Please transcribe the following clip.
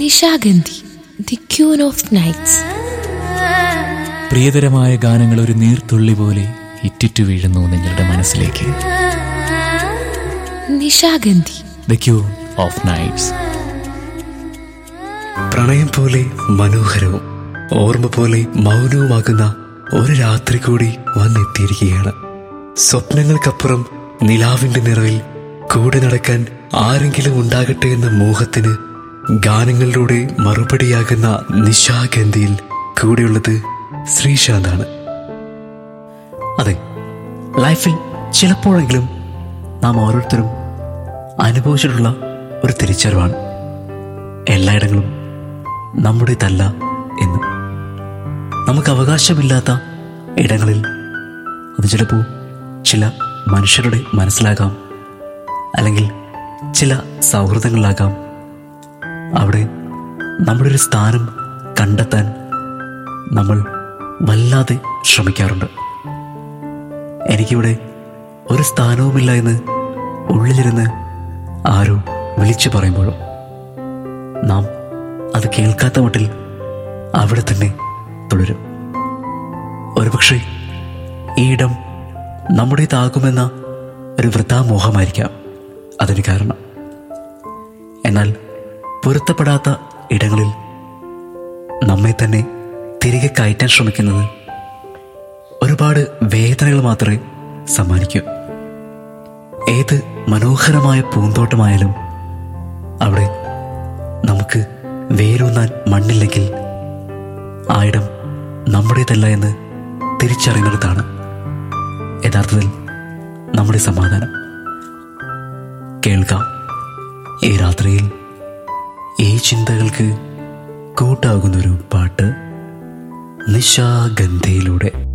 Nishagandhi the queen of nights പ്രിയതരമായ ഗാനങ്ങൾ ഒരു നീർത്തുള്ളി പോലെ ഇറ്റിറ്റു വീഴുന്നു നിങ്ങളുടെ മനസ്സിലേക്ക് Nishagandhi the queen of nights പ്രണയം പോലെ മനോഹരവും ഓർമ്മ പോലെ മൗനവുമാകുന്ന ഒരു രാത്രി കൂടി വന്നെത്തിയിരിക്കുകയാണ് സ്വപ്നങ്ങൾക്കപ്പുറം നിലാവിന്റെ നിറവിൽ കൂടെ നടക്കാൻ ആരെങ്കിലും ഉണ്ടാകട്ടെ എന്ന മോഹത്തിന് ഗാനങ്ങളിലൂടെ മറുപടിയാകുന്ന നിശാഗന്ധിയിൽ കൂടെയുള്ളത് ശ്രീശാന്താണ് അതെ ലൈഫിൽ ചിലപ്പോഴെങ്കിലും നാം ഓരോരുത്തരും അനുഭവിച്ചിട്ടുള്ള ഒരു തിരിച്ചറിവാണ് എല്ലായിടങ്ങളും നമ്മുടേതല്ല എന്ന് നമുക്ക് അവകാശമില്ലാത്ത ഇടങ്ങളിൽ അത് ചിലപ്പോൾ ചില മനുഷ്യരുടെ മനസ്സിലാകാം അല്ലെങ്കിൽ ചില സൗഹൃദങ്ങളിലാകാം അവിടെ നമ്മുടെ ഒരു സ്ഥാനം കണ്ടെത്താൻ നമ്മൾ വല്ലാതെ ശ്രമിക്കാറുണ്ട് എനിക്കിവിടെ ഒരു സ്ഥാനവുമില്ല എന്ന് ഉള്ളിലിരുന്ന് ആരോ വിളിച്ചു പറയുമ്പോഴും നാം അത് കേൾക്കാത്ത മട്ടിൽ അവിടെ തന്നെ തുടരും ഒരുപക്ഷെ ഈ ഇടം നമ്മുടേതാകുമെന്ന ഒരു വൃഥാമോഹമായിരിക്കാം അതിന് കാരണം എന്നാൽ പൊരുത്തപ്പെടാത്ത ഇടങ്ങളിൽ നമ്മെ തന്നെ തിരികെ കയറ്റാൻ ശ്രമിക്കുന്നത് ഒരുപാട് വേദനകൾ മാത്രമേ സമ്മാനിക്കൂ ഏത് മനോഹരമായ പൂന്തോട്ടമായാലും അവിടെ നമുക്ക് വേരൂന്നാൻ മണ്ണില്ലെങ്കിൽ ആ ഇടം നമ്മുടേതല്ല എന്ന് തിരിച്ചറിയുന്നിടത്താണ് യഥാർത്ഥത്തിൽ നമ്മുടെ സമാധാനം കേൾക്കാം ഈ രാത്രിയിൽ ഈ ചിന്തകൾക്ക് കൂട്ടാകുന്നൊരു പാട്ട് നിശാഗന്ധയിലൂടെ